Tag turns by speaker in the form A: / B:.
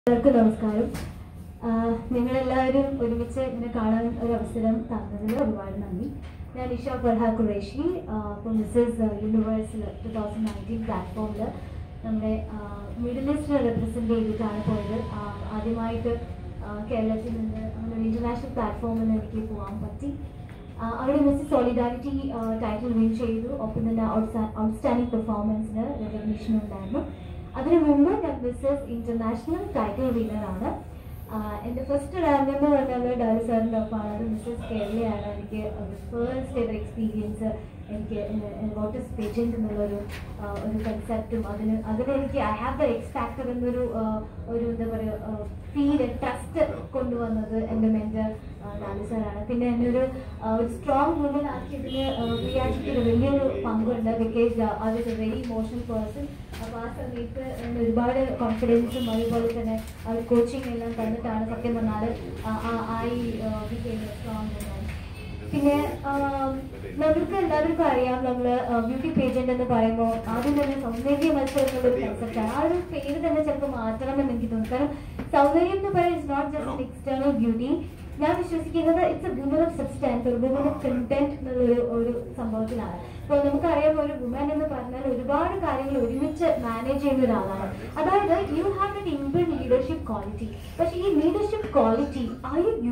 A: എല്ലാവർക്കും നമസ്കാരം ആഹ് നിങ്ങളെല്ലാവരും ഒരുമിച്ച് ഇങ്ങനെ കാണാൻ ഒരു അവസരം തന്നതിൽ ഒരുപാട് നന്ദി ഞാൻ ഇഷ ഫർഹ ഖുറേഷി അപ്പോൾ മിസ്സസ് യൂണിവേഴ്സിൽ ടു തൗസൻഡ് നയൻറ്റീൻ പ്ലാറ്റ്ഫോമിൽ നമ്മുടെ മിഡിൽ ഈസ്റ്റ് റെപ്രസെൻ്റ് ചെയ്തിട്ടാണ് പോയത് ആഹ് ആദ്യമായിട്ട് ആഹ് കേരളത്തിൽ നിന്ന് അങ്ങനെ ഒരു ഇൻ്റർനാഷണൽ പ്ലാറ്റ്ഫോമിൽ എനിക്ക് പോകാൻ പറ്റി ആഹ് അവിടെ മിസ് സോളിഡാരിറ്റി ടൈറ്റിൽ വിൻ ചെയ്തു ഒപ്പം തന്നെ ഔട്ട്സ്റ്റാൻഡിംഗ് പെർഫോമൻസിന് റെക്കഗ്നീഷൻ ഉണ്ടായിരുന്നു അതിനു മുമ്പ് ഞാൻ മിസ്സസ് ഇന്റർനാഷണൽ ടൈറ്റിൽ വിന്നറാണ് എൻ്റെ ഫസ്റ്റ് റാങ്ക് എന്ന് പറഞ്ഞാൽ ഡാലി സാറിൻ്റെ ഒപ്പമാണ് അത് മിസ്സസ് കേരളയാണ് എനിക്ക് ഫേസ്റ്റ് എവർ എക്സ്പീരിയൻസ് എനിക്ക് വാട്ട് ഇസ് പേജൻറ്റ് എന്നുള്ളൊരു ആ, ഒരു കൺസെപ്റ്റും അതിന് അതിനെനിക്ക് I have the X factor എന്നൊരു ആ, ഒരു എന്താ പറയുക ഫീൽ ട്രസ്റ്റ് കൊണ്ടുവന്നത് എൻ്റെ മെൻറ്റർ ഡാലി സാറാണ് പിന്നെ എന്നെ ഒരു ആ, ഒരു സ്ട്രോങ് വുമൻ ആക്കിയതിന് റിയാക്ടിന് വലിയൊരു പങ്കുണ്ട് ബിക്കോസ് അത് എ വെരി ഇമോഷണൽ പേഴ്സൺ അപ്പോൾ ആ സമയത്ത് എന്നെ ഒരുപാട് കോൺഫിഡൻസും അതുപോലെ തന്നെ ആ ഒരു കോച്ചിങ് എല്ലാം തന്നിട്ടാണ് സത്യം പറഞ്ഞാൽ ഐ ബിക്കേം സ്ട്രോങ് വുമൻ പിന്നെ ആം, നമുക്ക് എല്ലാവർക്കും അറിയാം നമ്മൾ ബ്യൂട്ടി പേജന്റ് എന്ന് പറയുമ്പോൾ ആദ്യം തന്നെ സൗന്ദര്യ മത്സരം എന്നുള്ളൊരു കൺസെപ്റ്റാണ് ആ ഒരു പേര് തന്നെ ചിലപ്പോൾ മാറ്റണം എന്ന് എനിക്ക് തോന്നുന്നു കാരണം സൗന്ദര്യം എന്ന് പറയുന്നത് it's not just external beauty ഞാൻ വിശ്വസിക്കുന്നത് it's a woman of substance ഒരു വുമൻ ഓഫ് കണ്ടന്റ് എന്നുള്ളൊരു ഒരു സംഭവത്തിലാണ് ഇപ്പോൾ നമുക്കറിയാം ഒരു വുമൻ എന്ന് പറഞ്ഞാൽ ഒരുപാട് കാര്യങ്ങൾ ഒരുമിച്ച് മാനേജ് ചെയ്യുന്ന ഒരാളാണ് അതായത് you have an inbuilt leadership quality പക്ഷേ ഈ ലീഡർഷിപ്പ് ക്വാളിറ്റി ആ യു